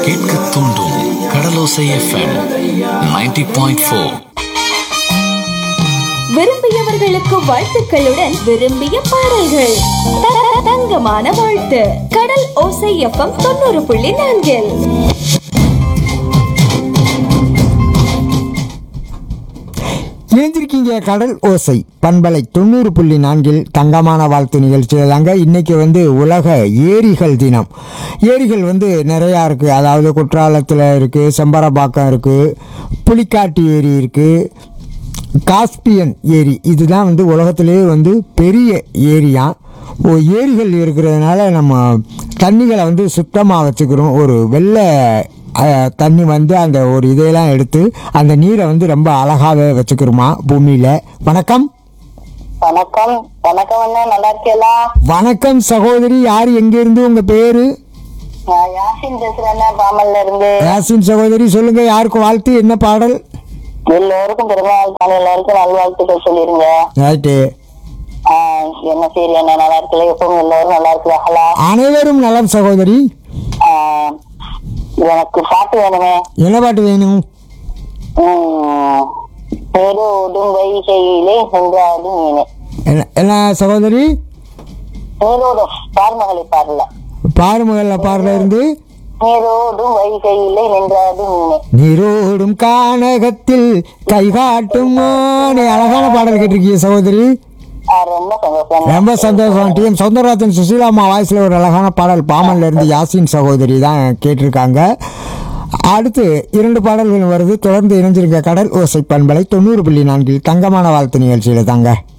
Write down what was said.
கேட்க தூண்டும் Kadalosai FM 90.4 point four விரும்பியவர்களுக்கு வாழ்த்துக்களுடன் விரும்பிய பாடல்கள் த- த- தங்கமான வாழ்த்து கடல் ஓசை எஃப்எம் தொண்ணூறு புள்ளி நான்கில் இணைந்திருக்கீங்க கடல் ஓசை பண்பலை தொண்ணூறு புள்ளி நான்கில் தங்கமான வாழ்த்து நிகழ்ச்சியில் தாங்க இன்னைக்கு வந்து உலக ஏரிகள் தினம் ஏரிகள் வந்து நிறையா இருக்குது அதாவது குற்றாலத்தில் இருக்குது செம்பரப்பாக்கம் இருக்குது புலிக்காட்டு ஏரி இருக்குது காஸ்பியன் ஏரி இதுதான் வந்து உலகத்திலேயே வந்து பெரிய ஏரியா ஓ ஏரிகள் இருக்கிறதுனால நம்ம தண்ணிகளை வந்து சுத்தமாக வச்சுக்கிறோம் ஒரு வெள்ளை அஹ், தண்ணி வந்து அந்த ஒரு இதையெல்லாம் எடுத்து அந்த நீரை வந்து ரொம்ப அழகாகவே வச்சுக்கிறோமா பூமியில் வணக்கம் வணக்கம் வணக்கம் அண்ணா நல்லா இருக்கீங்களா வணக்கம் சகோதரி யார் எங்கேருந்து உங்கள் பேர் நான் யாசின் பேசுறேன் பாமல்ல இருந்து யாசின் சகோதரி சொல்லுங்கள் யாருக்கு வாழ்த்து என்ன பாடல் எல்லோருக்கும் பிறந்தநாள் தானே எல்லாருக்கும் நல்வாழ்த்துக்கள் சொல்லிருங்க ரைட்டு ஆஹ் என்ன சரி என்ன நல்லா இருக்கல எப்பவும் எல்லாரும் நல்லா இருக்கிறாங்களா அனைவரும் நலம் சகோதரி ஆஹ் எனக்கு பாட்டு வேணுமே என்ன பாட்டு வேணும் உம் நீரோடும் வைகையிலே சென்றாடும் மீனே என்ன என்ன சகோதரி நீரோடும் பார்மகளை பாடல பாருமகல்ல பாடல இருந்து நீரோடும் வைகையிலே நின்றாடும் மீனே நீரோடும் கானகத்தில் கை காட்டும் மானே. அழகான பாடல் கேட்டிருக்கீங்க சகோதரி ஆஹ் ரொம்ப சந்தோஷம் ரொம்ப சந்தோஷம் டிஎம் சௌந்தரராஜன் சுசீலாமா வாய்ஸில் ஒரு அழகான பாடல் பாமன்ல இருந்து யாசின் சகோதரி தான் கேட்டிருக்காங்க அடுத்து இரண்டு பாடல்கள் வருது தொடர்ந்து இணைஞ்சிருக்க கடல் ஓசை பண்பலை தொண்ணூறு புள்ளி நான்கில் தங்கமான வாழ்த்து நிகழ்ச்சியில் தாங்க